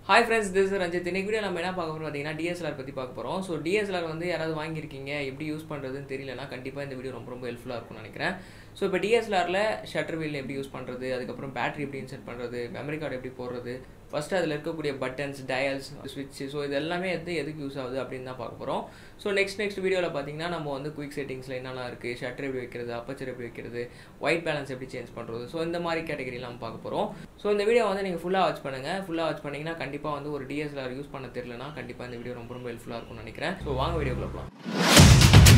hi friends this Ranjith இன்னைக்கு video நம்ம என்ன பார்க்க போகிறோம் பார்த்தீங்கன்னா டிஎஸ்எல்ஆர் பற்றி பார்க்க போகிறோம் ஸோ டிஎஸ்எல்ஆர் வந்து யாராவது வாங்கியிருக்கீங்க எப்படி யூஸ் பண்ணுறதுன்னு தெரியலனா கண்டிப்பாக இந்த வீடியோ ரொம்ப ரொம்ப ஹெல்ப்ஃபுல்லாக இருக்கும்னு நினைக்கிறேன் ஸோ இப்போ டிஎஸ்எல்ஆரில் ஷட்டர் வீல் எப்படி யூஸ் பண்ணுறது அதுக்கப்புறம் பேட்டரி எப்படி இன்செர்ட் பண்ணுறது மெமரி கார்டு எப்படி போடுறது ஃபஸ்ட்டு அதில் இருக்கக்கூடிய பட்டன்ஸ் டயல்ஸ் ஸ்விட்ச் ஸோ இது எல்லாமே வந்து எதுக்கு யூஸ் ஆகுது அப்படின்னு தான் பார்க்க போகிறோம் ஸோ நெக்ஸ்ட் நெக்ஸ்ட் வீடியோவில் பார்த்தீங்கன்னா நம்ம வந்து குயிக் செட்டிங்ஸில் என்னெல்லாம் இருக்குது ஷட்டர் எப்படி வைக்கிறது அப்பச்சர் எப்படி வைக்கிறது ஒயிட் பேலன்ஸ் எப்படி சேஞ்ச் பண்ணுறது ஸோ இந்த மாதிரி கேட்டகரியில் நம்ம பார்க்க போகிறோம் ஸோ இந்த வீடியோ வந்து நீங்கள் ஃபுல்லாக வாட்ச் பண்ணுங்கள் ஃபுல்லாக வாட்ச் பண்ணிங்கன்னா கண்டிப்பாக வந்து ஒரு டிஎஸ்எல்ஆர் யூஸ் பண்ண தெரியலனா கண்டிப்பாக இந்த வீடியோ ரொம்ப ரொம்ப ஹெல்ப்ஃபுல்லாக இருக்கும்னு நினைக்கிறேன் ஸோ வாங்க வீடியோக்குள்ள போகலாம்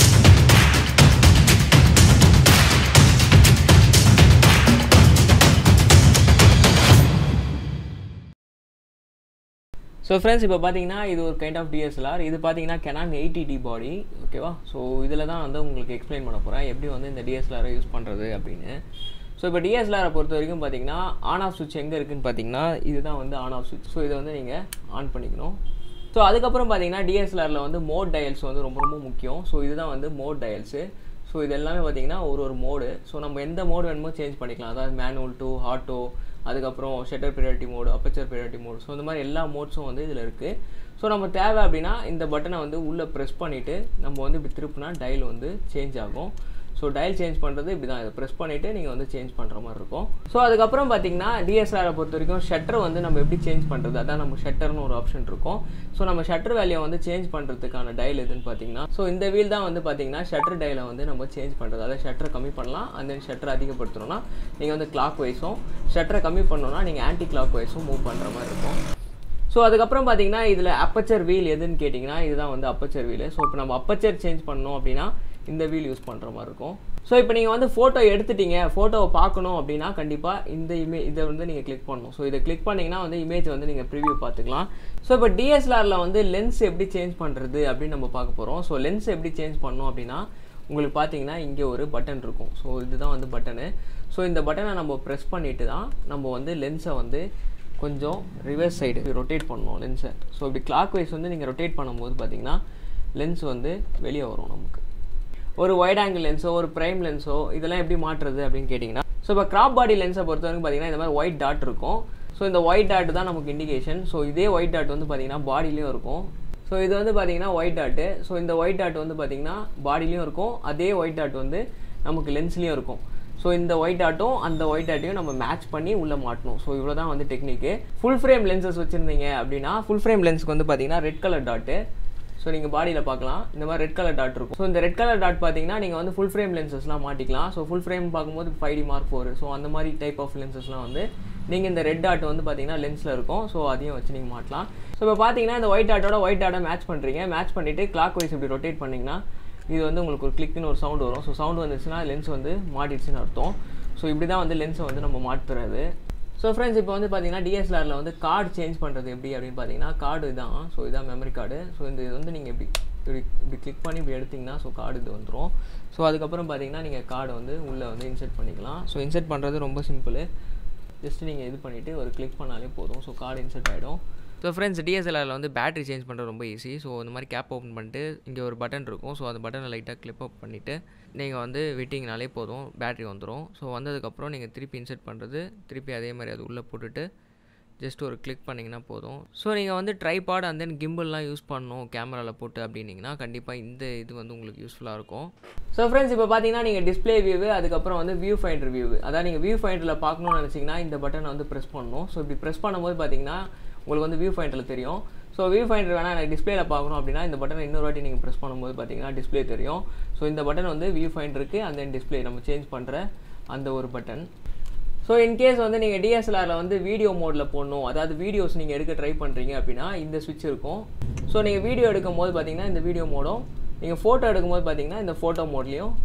ஸோ ஃப்ரெண்ட்ஸ் இப்போ பார்த்தீங்கன்னா இது ஒரு கைண்ட் ஆஃப் டிஎஸ்எல்ஆர் இது பார்த்தீங்கன்னா கெனான் எயிட்டி டி பாடி ஓகேவா ஸோ இதில் தான் வந்து உங்களுக்கு எக்ஸ்பிளைன் பண்ண போகிறேன் எப்படி வந்து இந்த டிஎஸ்எல்ஆரை யூஸ் பண்ணுறது அப்படின்னு ஸோ இப்போ டிஎஸ்எல்ஆரை பொறுத்த வரைக்கும் பார்த்தீங்கன்னா ஆன் ஆஃப் சுவிட்ச் எங்கே இருக்குன்னு பார்த்தீங்கன்னா இதுதான் வந்து ஆன் ஆஃப் சுவிட்ச் ஸோ இதை வந்து நீங்கள் ஆன் பண்ணிக்கணும் ஸோ அதுக்கப்புறம் பார்த்தீங்கன்னா டிஎஸ்எல்ஆரில் வந்து மோட் டயல்ஸ் வந்து ரொம்ப ரொம்ப முக்கியம் ஸோ இதுதான் வந்து மோட் டயல்ஸு ஸோ இது எல்லாமே பார்த்தீங்கன்னா ஒரு ஒரு மோடு ஸோ நம்ம எந்த மோடு வேணுமோ சேஞ்ச் பண்ணிக்கலாம் அதாவது மேனுவல் டூ ஆட்டோ அதுக்கப்புறம் shutter priority mode aperture priority mode so இந்த மாதிரி எல்லா மோட்ஸும் வந்து இதில் இருக்குது ஸோ நம்ம தேவை அப்படின்னா இந்த பட்டனை வந்து உள்ளே ப்ரெஸ் பண்ணிவிட்டு நம்ம வந்து இப்படி திருப்பினா டயல் வந்து சேஞ்ச் ஆகும் ஸோ டயல் சேஞ்ச் பண்ணுறது இப்படி தான் இதை ப்ரெஸ் பண்ணிவிட்டு நீங்கள் வந்து சேஞ்ச் பண்ணுற மாதிரி இருக்கும் ஸோ அதுக்கப்புறம் பார்த்தீங்கன்னா டிஎஸ்ஆரை பொறுத்த வரைக்கும் ஷட்டர் வந்து நம்ம எப்படி சேஞ்ச் பண்ணுறது அதான் நம்ம ஷட்டர்னு ஒரு ஆப்ஷன் இருக்கும் ஸோ நம்ம ஷட்டர் வேல்யூ வந்து சேஞ்ச் பண்ணுறதுக்கான டயல் எதுன்னு பார்த்தீங்கன்னா ஸோ இந்த வீல் தான் வந்து பார்த்தீங்கன்னா ஷட்டர் டயலை வந்து நம்ம சேஞ்ச் பண்ணுறது அதாவது ஷட்டரை கம்மி பண்ணலாம் அண்ட் தென் ஷட்டர் அதிகப்படுத்தணும்னா நீங்கள் வந்து கிளாக் வைஸும் ஷட்டரை கம்மி பண்ணணும்னா நீங்கள் ஆன்டி கிளாக் வைஸும் மூவ் பண்ணுற மாதிரி இருக்கும் ஸோ அதுக்கப்புறம் பார்த்தீங்கன்னா இதில் அப்பச்சர் வீல் எதுன்னு கேட்டிங்கன்னா இதுதான் வந்து அப்பச்சர் வீல் ஸோ இப்போ நம்ம அப்பச்சர் சேஞ்ச் பண்ணோம் அப்படின்னா இந்த வீல் யூஸ் பண்ணுற மாதிரி இருக்கும் ஸோ இப்போ நீங்கள் வந்து ஃபோட்டோ எடுத்துட்டீங்க ஃபோட்டோவை பார்க்கணும் அப்படின்னா கண்டிப்பாக இந்த இமே இதை வந்து நீங்கள் கிளிக் பண்ணணும் ஸோ இதை கிளிக் பண்ணிங்கன்னா வந்து இமேஜ் வந்து நீங்கள் ப்ரிவியூ பார்த்துக்கலாம் ஸோ இப்போ டிஎஸ்எல்ஆரில் வந்து லென்ஸ் எப்படி சேஞ்ச் பண்ணுறது அப்படின்னு நம்ம பார்க்க போகிறோம் ஸோ லென்ஸ் எப்படி சேஞ்ச் பண்ணோம் அப்படின்னா உங்களுக்கு பார்த்தீங்கன்னா இங்கே ஒரு பட்டன் இருக்கும் ஸோ இதுதான் வந்து பட்டனு ஸோ இந்த பட்டனை நம்ம ப்ரெஸ் பண்ணிட்டு தான் நம்ம வந்து லென்ஸை வந்து கொஞ்சம் ரிவர்ஸ் சைடு ரொட்டேட் பண்ணணும் லென்ஸை ஸோ இப்படி கிளாக் வைஸ் வந்து நீங்கள் ரொட்டேட் பண்ணும்போது பார்த்தீங்கன்னா லென்ஸ் வந்து வெளியே வரும் நமக்கு ஒரு வைட் ஆங்கிள் லென்ஸோ ஒரு ப்ரைம் லென்ஸோ இதெல்லாம் எப்படி மாற்றுறது அப்படின்னு கேட்டிங்கன்னா ஸோ இப்போ கிராப் பாடி லென்ஸை பொறுத்த வரைக்கும் பார்த்தீங்கன்னா இந்த மாதிரி ஒயிட் டாட் இருக்கும் ஸோ இந்த ஒயிட் டாட் தான் நமக்கு இண்டிகேஷன் ஸோ இதே ஒயிட் டாட் வந்து பார்த்தீங்கன்னா பாடியிலையும் இருக்கும் ஸோ இது வந்து பார்த்தீங்கன்னா ஒயிட் டாட்டு ஸோ இந்த ஒயிட் டாட் வந்து பார்த்தீங்கன்னா பாடிலையும் இருக்கும் அதே ஒயிட் டாட் வந்து நமக்கு லென்ஸ்லேயும் இருக்கும் ஸோ இந்த ஒயிட் டாட்டும் அந்த ஒயிட் டாட்டையும் நம்ம மேட்ச் பண்ணி உள்ளே மாட்டணும் ஸோ இவ்வளோ தான் வந்து டெக்னிக்கு ஃபுல் ஃப்ரேம் லென்சஸ் வச்சுருந்தீங்க அப்படின்னா ஃபுல் ஃப்ரேம் லென்ஸ்க்கு வந்து பார்த்தீங்கன்னா ரெட் கலர் டாட்டு ஸோ நீங்கள் பாடியில் பார்க்கலாம் இந்த மாதிரி ரெட் கலர் டாட் இருக்கும் ஸோ இந்த ரெட் கலர் டாட் பார்த்தீங்கன்னா நீங்கள் வந்து ஃபுல் ஃப்ரேம் லென்சஸ்லாம் மாட்டிக்கலாம் ஸோ ஃபுல் ஃப்ரேம் பார்க்கும்போது five D mark four so அந்த மாதிரி டைப் ஆஃப் லென்சஸ்லாம் வந்து நீங்கள் இந்த ரெட் டாட் வந்து பார்த்தீங்கன்னா லென்ஸில் இருக்கும் ஸோ அதையும் வச்சு நீங்கள் மாட்டலாம் ஸோ இப்போ பார்த்தீங்கன்னா இந்த ஒயிட் டாட்டோட ஒயிட் டாட்டை மேட்ச் பண்ணுறீங்க மேட்ச் பண்ணிவிட்டு கிளாக் வைஸ் இப்படி ரொட்டேட் பண்ணிங்கன்னா இது வந்து உங்களுக்கு ஒரு கிளிக்னு ஒரு சவுண்ட் வரும் ஸோ சவுண்ட் வந்துச்சுன்னா லென்ஸ் வந்து மாட்டிடுச்சுன்னு அர்த்தம் ஸோ இப்படி தான் வந்து லென்ஸை வந்து நம்ம மாற்றுறது ஸோ ஃப்ரெண்ட்ஸ் இப்போ வந்து பார்த்தீங்கன்னா டிஎஸ்எல்ஆரில் வந்து கார்டு சேஞ்ச் பண்ணுறது எப்படி அப்படின்னு பார்த்தீங்கன்னா கார்டு தான் ஸோ இதான் மெமரி கார்டு ஸோ இந்த இது வந்து நீங்கள் இப்படி இப்படி இப்படி கிளிக் பண்ணி இப்படி எடுத்திங்கன்னா ஸோ கார்டு இது வந்துடும் ஸோ அதுக்கப்புறம் பார்த்தீங்கன்னா நீங்கள் கார்டை வந்து உள்ளே வந்து இன்செர்ட் பண்ணிக்கலாம் ஸோ இன்செர்ட் பண்ணுறது ரொம்ப சிம்பிள் ஜஸ்ட் நீங்கள் இது பண்ணிவிட்டு ஒரு கிளிக் பண்ணாலே போதும் ஸோ கார்டு இன்செர்ட் ஆகிடும் ஸோ ஃப்ரெண்ட்ஸ் டிஎஸ்எல்ஆரில் வந்து பேட்டரி சேஞ்ச் பண்ணுறது ரொம்ப ஈஸி ஸோ இந்த மாதிரி கேப் ஓப்பன் பண்ணிட்டு இங்கே ஒரு பட்டன் இருக்கும் ஸோ அந்த பட்டனை லைட்டாக கிளிப் அப் பண்ணிவிட்டு நீங்கள் வந்து விட்டிங்கனாலே போதும் பேட்டரி வந்துடும் ஸோ வந்ததுக்கப்புறம் நீங்கள் திருப்பி இன்செர்ட் பண்ணுறது திருப்பி அதே மாதிரி அது உள்ளே போட்டுட்டு ஜஸ்ட் ஒரு கிளிக் பண்ணிங்கன்னா போதும் ஸோ நீங்கள் வந்து ட்ரைபாட் அண்ட் தென் கிம்பிள்லாம் யூஸ் பண்ணணும் கேமராவில் போட்டு அப்படின்னீங்கன்னா கண்டிப்பாக இந்த இது வந்து உங்களுக்கு யூஸ்ஃபுல்லாக இருக்கும் ஸோ ஃப்ரெண்ட்ஸ் இப்போ பார்த்தீங்கன்னா நீங்கள் டிஸ்பிளே வியூ அதுக்கப்புறம் வந்து வியூ ஃபைண்டர் வியூ அதாவது நீங்கள் வியூ ஃபைண்டரில் பார்க்கணும்னு நினச்சிங்கன்னா இந்த பட்டனை வந்து ப்ரெஸ் பண்ணணும் ஸோ இப்படி ப்ரெஸ் பண்ணும்போது பார்த்தீங்கன்னா உங்களுக்கு வந்து வியூ ஃபைண்டரில் தெரியும் ஸோ வியூ ஃபைண்டர் வேணால் எனக்கு டிஸ்பிளேல பார்க்கணும் அப்படின்னா இந்த பட்டனை இன்னொரு வாட்டி நீங்கள் ப்ரெஸ் பண்ணும்போது பார்த்தீங்கன்னா டிஸ்பிளே தெரியும் ஸோ இந்த பட்டன் வந்து வியூ ஃபைண்டருக்கு அந்த டிஸ்பிளே நம்ம சேஞ்ச் பண்ணுற அந்த ஒரு பட்டன் ஸோ இன்கேஸ் வந்து நீங்கள் டிஎஸ்எல்ஆரில் வந்து வீடியோ மோடில் போடணும் அதாவது வீடியோஸ் நீங்கள் எடுக்க ட்ரை பண்ணுறீங்க அப்படின்னா இந்த சுவிட்ச் இருக்கும் ஸோ நீங்கள் வீடியோ எடுக்கும் போது பார்த்தீங்கன்னா இந்த வீடியோ மோடும் நீங்கள் ஃபோட்டோ எடுக்கும்போது பார்த்தீங்கன்னா இந்த ஃபோட்டோ மோட்லேயும்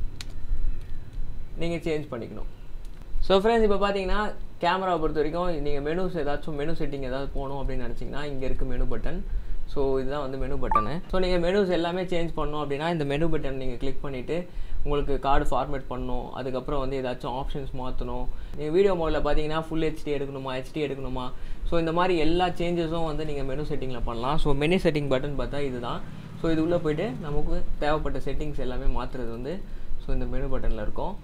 நீங்கள் சேஞ்ச் பண்ணிக்கணும் ஸோ ஃப்ரெண்ட்ஸ் இப்போ பார்த்தீங்கன்னா கேமராவை பொறுத்த வரைக்கும் நீங்கள் மெனுஸ் ஏதாச்சும் மெனு செட்டிங் ஏதாவது போகணும் அப்படின்னு நினச்சிங்கன்னா இங்கே இருக்குது மெனு பட்டன் ஸோ இதுதான் வந்து மெனு பட்டனு ஸோ நீங்கள் மெனுஸ் எல்லாமே சேஞ்ச் பண்ணணும் அப்படின்னா இந்த மெனு பட்டன் நீங்கள் கிளிக் பண்ணிவிட்டு உங்களுக்கு கார்டு ஃபார்மேட் பண்ணணும் அதுக்கப்புறம் வந்து ஏதாச்சும் ஆப்ஷன்ஸ் மாற்றணும் நீங்கள் வீடியோ மோடில் பார்த்தீங்கன்னா ஃபுல் ஹெச்டி எடுக்கணுமா ஹெச்டி எடுக்கணுமா ஸோ இந்த மாதிரி எல்லா சேஞ்சஸும் வந்து நீங்கள் மெனு செட்டிங்கில் பண்ணலாம் ஸோ மெனு செட்டிங் பட்டன் பார்த்தா இதுதான் ஸோ இது உள்ளே போயிட்டு நமக்கு தேவைப்பட்ட செட்டிங்ஸ் எல்லாமே மாற்றுறது வந்து ஸோ இந்த மெனு பட்டனில் இருக்கும்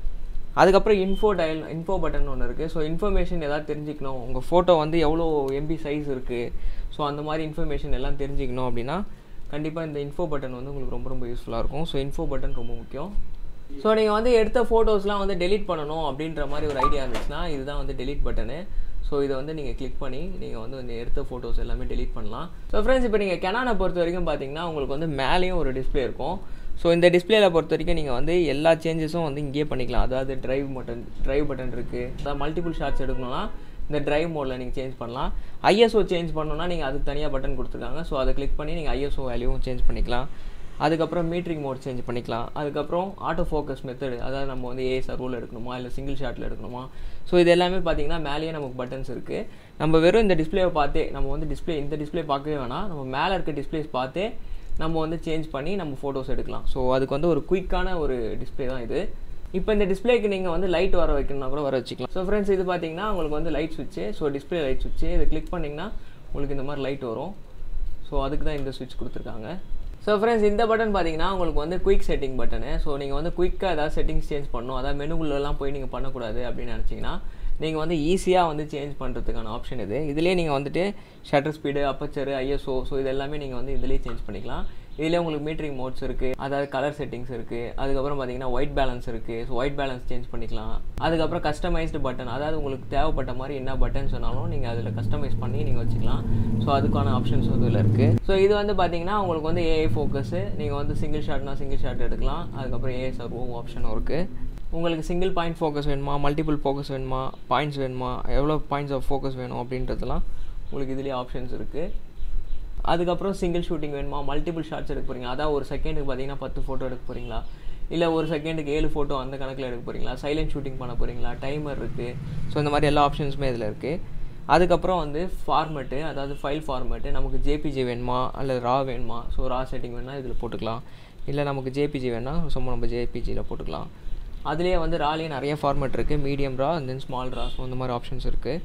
அதுக்கப்புறம் இன்ஃபோ டயல் இன்ஃபோ பட்டன் ஒன்று இருக்குது ஸோ இன்ஃபர்மேஷன் எதாவது தெரிஞ்சுக்கணும் உங்கள் ஃபோட்டோ வந்து எவ்வளோ எம்பி சைஸ் இருக்குது ஸோ அந்த மாதிரி இன்ஃபர்மேஷன் எல்லாம் தெரிஞ்சுக்கணும் அப்படின்னா கண்டிப்பாக இந்த இன்ஃபோ பட்டன் வந்து உங்களுக்கு ரொம்ப ரொம்ப யூஸ்ஃபுல்லாக இருக்கும் ஸோ இன்ஃபோ பட்டன் ரொம்ப முக்கியம் ஸோ நீங்கள் வந்து எடுத்த ஃபோட்டோஸ்லாம் வந்து டெலீட் பண்ணணும் அப்படின்ற மாதிரி ஒரு ஐடியா இருந்துச்சுன்னா இதுதான் வந்து டெலீட் பட்டனு ஸோ இதை வந்து நீங்கள் கிளிக் பண்ணி நீங்கள் வந்து இந்த எடுத்த ஃபோட்டோஸ் எல்லாமே டெலீட் பண்ணலாம் ஸோ ஃப்ரெண்ட்ஸ் இப்போ நீங்கள் கெனானை பொறுத்த வரைக்கும் பார்த்தீங்கன்னா உங்களுக்கு வந்து மேலேயும் ஒரு டிஸ்பிளே இருக்கும் ஸோ இந்த டிஸ்பிளேல பொறுத்த வரைக்கும் நீங்கள் வந்து எல்லா சேஞ்சஸும் வந்து இங்கேயே பண்ணிக்கலாம் அதாவது டிரைவ் பட்டன் டிரைவ் பட்டன் இருக்குது அதாவது மல்டிபிள் ஷாட்ஸ் எடுக்கணும்னா இந்த டிரைவ் மோடில் நீங்கள் சேஞ்ச் பண்ணலாம் ஐஎஸ்ஓ சேஞ்ச் பண்ணணும்னா நீங்கள் அதுக்கு தனியாக பட்டன் கொடுத்துருக்காங்க ஸோ அதை கிளிக் பண்ணி நீங்கள் ஐஎஸ்ஓ வேல்யூவும் சேஞ்ச் பண்ணிக்கலாம் அதுக்கப்புறம் மீட்ரிங் மோட் சேஞ்ச் பண்ணிக்கலாம் அதுக்கப்புறம் ஆட்டோ ஃபோக்கஸ் மெத்தடு அதாவது நம்ம வந்து ஏஎஸ்ஆர் ரூல் எடுக்கணுமா இல்லை சிங்கிள் ஷாட்டில் எடுக்கணுமா ஸோ இது எல்லாமே பார்த்தீங்கன்னா மேலேயே நமக்கு பட்டன்ஸ் இருக்குது நம்ம வெறும் இந்த டிஸ்பிளேவை பார்த்தே நம்ம வந்து டிஸ்பிளே இந்த டிஸ்பிளே பார்க்கவே வேணாம் நம்ம மேலே இருக்க டிஸ்பிளேஸ் பார்த்தே நம்ம வந்து சேஞ்ச் பண்ணி நம்ம ஃபோட்டோஸ் எடுக்கலாம் ஸோ அதுக்கு வந்து ஒரு குயிக்கான ஒரு டிஸ்பிளே தான் இது இப்போ இந்த டிஸ்பிளேக்கு நீங்கள் வந்து லைட் வர வைக்கணும்னா கூட வர வச்சுக்கலாம் ஸோ ஃப்ரெண்ட்ஸ் இது பார்த்தீங்கன்னா உங்களுக்கு வந்து லைட் சுவிட்சு ஸோ டிஸ்பிளே லைட் சுவிட்சு இதை கிளிக் பண்ணிங்கன்னா உங்களுக்கு இந்த மாதிரி லைட் வரும் ஸோ அதுக்கு தான் இந்த சுவிட்ச் கொடுத்துருக்காங்க ஸோ ஃப்ரெண்ட்ஸ் இந்த பட்டன் பார்த்தீங்கன்னா உங்களுக்கு வந்து குயிக் செட்டிங் பட்டனு ஸோ நீங்கள் வந்து குயிக்காக ஏதாவது செட்டிங்ஸ் சேஞ்ச் பண்ணணும் அதாவது மெனுக்குள்ளெல்லாம் போய் நீங்கள் பண்ணக்கூடாது அப்படின்னு நினச்சிங்கன்னா நீங்கள் வந்து ஈஸியாக வந்து சேஞ்ச் பண்ணுறதுக்கான ஆப்ஷன் இது இதுலேயே நீங்கள் வந்துட்டு shutter speed aperture ISO so இது எல்லாமே நீங்கள் வந்து இதுலேயே சேஞ்ச் பண்ணிக்கலாம் இதில் உங்களுக்கு மீட்டரிங் மோட்ஸ் இருக்குது அதாவது கலர் செட்டிங்ஸ் இருக்குது அதுக்கப்புறம் பார்த்தீங்கன்னா ஒயிட் பேலன்ஸ் இருக்குது ஸோ ஒயிட் பேலன்ஸ் சேஞ்ச் பண்ணிக்கலாம் அதுக்கப்புறம் கஸ்டமைஸ்டு பட்டன் அதாவது உங்களுக்கு தேவைப்பட்ட மாதிரி என்ன பட்டன் சொன்னாலும் நீங்கள் அதில் கஸ்டமைஸ் பண்ணி நீங்கள் வச்சுக்கலாம் ஸோ அதுக்கான ஆப்ஷன்ஸும் இதில் இருக்குது ஸோ இது வந்து பார்த்தீங்கன்னா உங்களுக்கு வந்து ஏஐ ஃபோக்கஸு நீங்கள் வந்து சிங்கிள் ஷாட்னா சிங்கிள் ஷாட் எடுக்கலாம் அதுக்கப்புறம் ஏஐ சர்வும் ஆப்ஷனும் இருக்குது உங்களுக்கு சிங்கிள் பாயிண்ட் ஃபோக்கஸ் வேணுமா மல்டிபிள் ஃபோக்கஸ் வேணுமா பாயிண்ட்ஸ் வேணுமா எவ்வளோ பாயிண்ட்ஸ் ஆஃப் ஃபோக்கஸ் வேணும் அப்படின்றதுலாம் உங்களுக்கு இதுலேயே ஆப்ஷன்ஸ் இருக்குது அதுக்கப்புறம் சிங்கிள் ஷூட்டிங் வேணுமா மல்டிபிள் ஷாட்ஸ் எடுக்க போகிறீங்க அதான் ஒரு செகண்டுக்கு பார்த்தீங்கன்னா பத்து ஃபோட்டோ எடுக்க போகிறீங்களா இல்லை ஒரு செகண்டுக்கு ஏழு ஃபோட்டோ அந்த கணக்கில் எடுக்க போகிறீங்களா சைலண்ட் ஷூட்டிங் பண்ண போகிறீங்களா டைமர் இருக்குது ஸோ இந்த மாதிரி எல்லா ஆப்ஷன்ஸுமே இதில் இருக்குது அதுக்கப்புறம் வந்து ஃபார்மெட்டு அதாவது ஃபைல் ஃபார்மெட்டு நமக்கு ஜேபிஜி வேணுமா அல்லது ரா வேணுமா ஸோ ரா செட்டிங் வேணால் இதில் போட்டுக்கலாம் இல்லை நமக்கு ஜேபிஜி வேணால் சும்மா நம்ம ஜேபிஜியில் போட்டுக்கலாம் அதுலேயே வந்து ராலேயே நிறைய ஃபார்மேட் இருக்குது medium raw and then small raw so இந்த மாதிரி ஆப்ஷன்ஸ் இருக்குது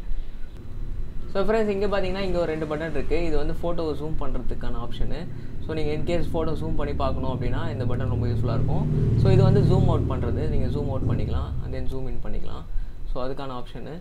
ஸோ ஃப்ரெண்ட்ஸ் இங்கே பார்த்தீங்கன்னா இங்கே ஒரு ரெண்டு பட்டன் இருக்குது இது வந்து ஃபோட்டோவை ஜூம் பண்ணுறதுக்கான ஆப்ஷனு ஸோ நீங்கள் இன்கேஸ் ஃபோட்டோ ஜூம் பண்ணி பார்க்கணும் அப்படின்னா இந்த பட்டன் ரொம்ப யூஸ்ஃபுல்லாக இருக்கும் ஸோ இது வந்து ஜூம் அவுட் பண்ணுறது நீங்கள் ஜூம் அவுட் பண்ணிக்கலாம் அண்ட் தென் ஜூம் இன் பண்ணிக்கலாம் ஸோ அதுக்கான ஆப்ஷனு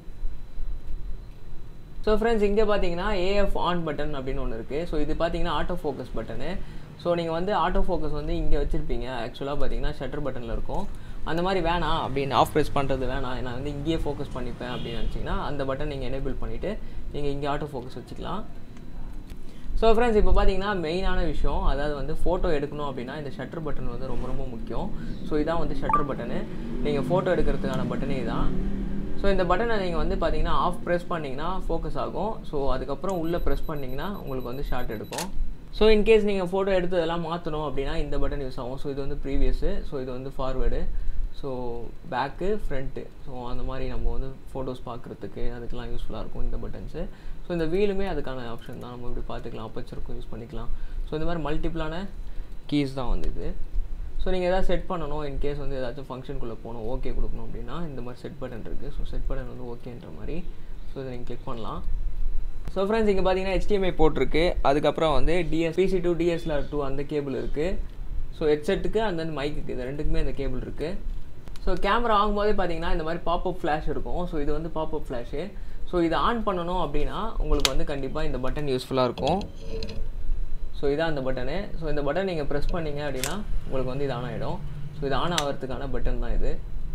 ஸோ ஃப்ரெண்ட்ஸ் இங்கே பார்த்தீங்கன்னா ஏஎஃப் ஆன் பட்டன் அப்படின்னு ஒன்று இருக்குது ஸோ இது பார்த்தீங்கன்னா ஆட்டோ ஃபோக்கஸ் பட்டனு ஸோ நீங்கள் வந்து ஆட்டோ ஃபோக்கஸ் வந்து இங்கே வச்சுருப்பீங்க ஆக்சுவலாக பார்த்தீங்கன்னா ஷட்டர் பட்டனில் இருக்கும் அந்த மாதிரி வேணாம் அப்படின்னு ஆஃப் ப்ரெஸ் பண்ணுறது வேணாம் நான் வந்து இங்கேயே ஃபோக்கஸ் பண்ணிப்பேன் அப்படின்னு நினச்சிங்கன்னா அந்த பட்டன் நீங்கள் எனேபிள் பண்ணிவிட்டு நீங்கள் இங்கே ஆட்டோ ஃபோக்கஸ் வச்சுக்கலாம் ஸோ ஃப்ரெண்ட்ஸ் இப்போ பார்த்தீங்கன்னா மெயினான விஷயம் அதாவது வந்து ஃபோட்டோ எடுக்கணும் அப்படின்னா இந்த ஷட்டர் பட்டன் வந்து ரொம்ப ரொம்ப முக்கியம் ஸோ இதான் வந்து ஷட்டர் பட்டனு நீங்கள் ஃபோட்டோ எடுக்கிறதுக்கான பட்டனே இதுதான் ஸோ இந்த பட்டனை நீங்கள் வந்து பார்த்தீங்கன்னா ஆஃப் ப்ரெஸ் பண்ணிங்கன்னா ஃபோக்கஸ் ஆகும் ஸோ அதுக்கப்புறம் உள்ளே ப்ரெஸ் பண்ணிங்கன்னா உங்களுக்கு வந்து ஷார்ட் எடுக்கும் ஸோ இன்கேஸ் நீங்கள் ஃபோட்டோ எடுத்ததெல்லாம் மாற்றணும் அப்படின்னா இந்த பட்டன் யூஸ் ஆகும் ஸோ இது வந்து ப்ரீவியஸு ஸோ இது வந்து forward so back front so அந்த மாதிரி நம்ம வந்து ஃபோட்டோஸ் பார்க்குறதுக்கு அதுக்கெலாம் யூஸ்ஃபுல்லாக இருக்கும் இந்த பட்டன்ஸு ஸோ இந்த வீலுமே அதுக்கான ஆப்ஷன் தான் நம்ம இப்படி பார்த்துக்கலாம் அப்பச்சருக்கும் யூஸ் பண்ணிக்கலாம் ஸோ இந்த மாதிரி மல்டிபிளான கீஸ் தான் வந்து இது ஸோ நீங்கள் எதாவது செட் பண்ணணும் இன்கேஸ் வந்து ஏதாச்சும் ஃபங்க்ஷனுக்குள்ளே போகணும் ஓகே கொடுக்கணும் அப்படின்னா இந்த மாதிரி செட் பட்டன் இருக்குது ஸோ செட் பட்டன் வந்து ஓகேன்ற மாதிரி ஸோ இதை நீங்கள் கிளிக் பண்ணலாம் ஸோ ஃப்ரெண்ட்ஸ் இங்கே பார்த்தீங்கன்னா HDMI போட்டிருக்கு அதுக்கப்புறம் வந்து DS PC to DSLR to அந்த கேபிள் இருக்குது ஸோ ஹெட்செட்டுக்கு அந்த வந்து மைக்குக்கு இது ரெண்டுக்குமே அந்த கேபிள் இருக்குது ஸோ கேமரா ஆகும்போதே பார்த்தீங்கன்னா இந்த மாதிரி பாப்அப் ஃப்ளாஷ் இருக்கும் ஸோ இது வந்து பாப்அப் ஃப்ளாஷு ஸோ இதை ஆன் பண்ணணும் அப்படின்னா உங்களுக்கு வந்து கண்டிப்பாக இந்த பட்டன் யூஸ்ஃபுல்லாக இருக்கும் ஸோ இதான் அந்த பட்டனு ஸோ இந்த பட்டன் நீங்கள் ப்ரெஸ் பண்ணீங்க அப்படின்னா உங்களுக்கு வந்து இது ஆன் ஆகிடும் ஸோ இது ஆன் ஆகிறதுக்கான பட்டன் தான் இது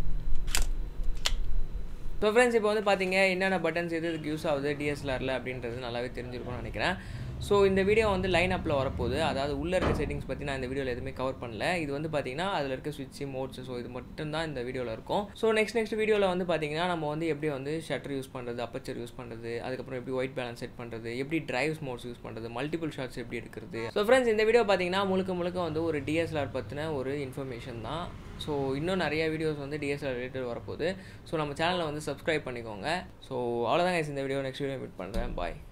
ஸோ ஃப்ரெண்ட்ஸ் இப்போ வந்து பார்த்தீங்க என்னென்ன பட்டன்ஸ் எது இதுக்கு யூஸ் ஆகுது டிஎஸ்எல்ஆரில் அப்படின்றது நல்லாவே தெரிஞ்சிருக்கும்னு நினைக்கிறேன் ஸோ இந்த வீடியோ வந்து லைன் அப்பில் வரப்போகுது அதாவது உள்ளே இருக்க செட்டிங்ஸ் பற்றி நான் இந்த வீடியோவில் எதுவுமே கவர் பண்ணல இது வந்து பார்த்தீங்கன்னா அதில் இருக்க சுவிட்ச் மோட்ஸ் ஸோ இது மட்டும் தான் இந்த வீடியோவில் இருக்கும் ஸோ நெக்ஸ்ட் நெக்ஸ்ட் வீடியோவில் வந்து பார்த்தீங்கன்னா நம்ம வந்து எப்படி வந்து ஷட்டர் யூஸ் பண்ணுறது அப்பச்சர் யூஸ் பண்ணுறது அதுக்கப்புறம் எப்படி ஒயிட் பேலன்ஸ் செட் பண்ணுறது எப்படி டிரைவ்ஸ் மோட்ஸ் யூஸ் பண்ணுறது மல்டிபிள் ஷாட்ஸ் எப்படி எடுக்கிறது ஸோ ஃப்ரெண்ட்ஸ் இந்த வீடியோ பார்த்தீங்கன்னா முழுக்க முழுக்க வந்து ஒரு டிஎஸ்எல்ஆர் பற்றின ஒரு இன்ஃபர்மேஷன் தான் ஸோ இன்னும் நிறைய வீடியோஸ் வந்து டிஎஸ்எல்ஆர் ரிலேட்டட் வரப்போகுது ஸோ நம்ம சேனலை வந்து சப்ஸ்கிரைப் பண்ணிக்கோங்க ஸோ அவ்வளோதான் guys இந்த வீடியோ நெக்ஸ்ட் வீடியோ மீட் பண்ணுறேன் பாய்